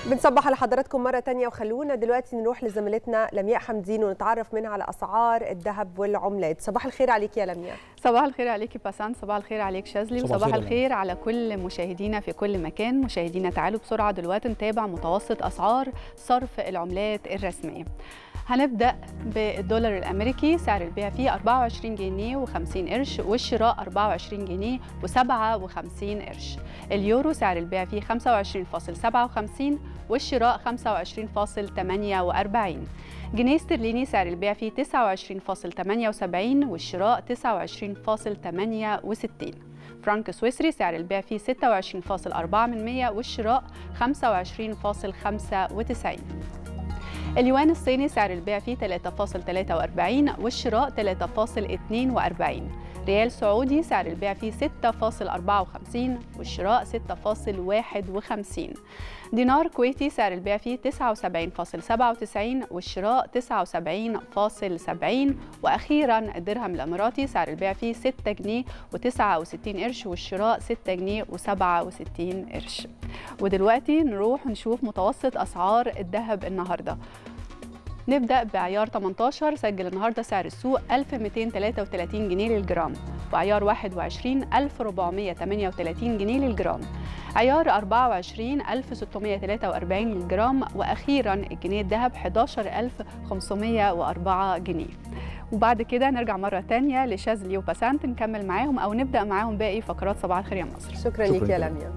بنصبح على حضراتكم مرة تانية وخلونا دلوقتي نروح لزميلتنا لمياء حمدين ونتعرف منها على أسعار الذهب والعملات صباح الخير عليك يا لمياء صباح الخير عليكي باسان صباح الخير عليك شاذلي صباح وصباح الخير يا الخير على كل مشاهدينا في كل مكان مشاهدينا تعالوا بسرعة دلوقتي نتابع متوسط أسعار صرف العملات الرسمية هنبدأ بالدولار الأمريكي سعر البيع فيه 24 جنيه و50 قرش والشراء 24 جنيه و57 قرش اليورو سعر البيع فيه 25.57 والشراء 25.48 جنيه استرليني سعر البيع فيه 29.78 والشراء 29.68 فرانك سويسري سعر البيع فيه 26.4 والشراء 25.95 اليوان الصيني سعر البيع فيه 3.43 والشراء 3.42 ريال سعودي سعر البيع فيه 6.54 والشراء 6.51 دينار كويتي سعر البيع فيه 79.97 والشراء 79.70 واخيرا الدرهم الاماراتي سعر البيع فيه 6 جنيه و69 قرش والشراء 6 جنيه و67 قرش ودلوقتي نروح نشوف متوسط اسعار الذهب النهارده نبدأ بعيار 18 سجل النهارده سعر السوق 1233 جنيه للجرام وعيار 21 1438 جنيه للجرام عيار 24 1643 للجرام واخيرا الجنيه الذهب 11504 جنيه وبعد كده نرجع مرة تانية لشاذلي وبسانت نكمل معاهم أو نبدأ معاهم باقي فقرات صباح الخير يا مصر شكرا شكراً ليك يا جداً. لمياء